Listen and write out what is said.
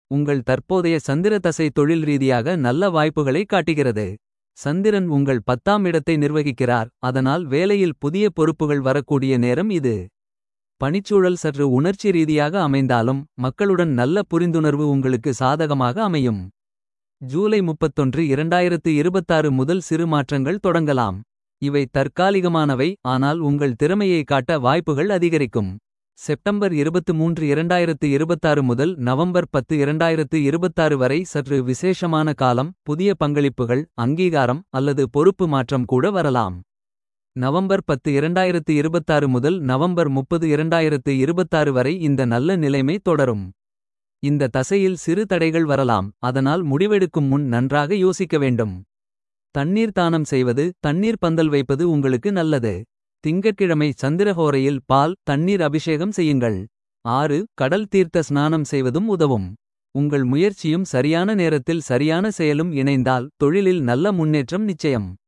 உங்கள் தற்போதைய சந்திர தசை தொழில் ரீதியாக நல்ல வாய்ப்புகளை காட்டுகிறது. சந்திரன் உங்கள் பத்தாம் இடத்தை நிர்வகிக்கிறார் அதனால் வேலையில் புதிய பொறுப்புகள் வரக்கூடிய நேரம் இது. பணிச்சூழல் சற்று உணர்ச்சி ரீதியாக அமைந்தாலும் மக்களுடன் நல்ல புரிந்துணர்வு உங்களுக்கு சாதகமாக அமையும். ஜூலை 31 2026 முதல் சிறு மாற்றங்கள் தொடங்கலாம். இவை தற்காலிகமானவை ஆனால் உங்கள் திறமையை காட்ட வாய்ப்புகள் அதிகரிக்கும். செப்டம்பர் 23 2026 முதல் நவம்பர் 10 2026 வரை சற்று விசேஷமான காலம் புதிய பங்களிப்புகள் அங்கீகாரம் அல்லது பொறுப்பு மாற்றம் கூட வரலாம். நவம்பர் 10 2026 முதல் நவம்பர் 30 2026 வரை இந்த நல்ல நிலைமை தொடரும். இந்த தசையில் சிறு தடைகள் வரலாம் அதனால் முடிவெடுக்கும் முன் நன்றாக யோசிக்க வேண்டும். தண்ணீர் தானம் செய்வது தண்ணீர் பந்தல் வைப்பது உங்களுக்கு நல்லது. திங்கட்கிழமை சந்திரஹோரையில் பால் தண்ணீர் அபிஷேகம் செய்யுங்கள். ஆறு கடல் தீர்த்த ஸ்நானம் செய்வதும் உதவும். உங்கள் முயற்சியும் சரியான நேரத்தில் சரியான செயலும் இணைந்தால் தொழிலில் நல்ல முன்னேற்றம் நிச்சயம்.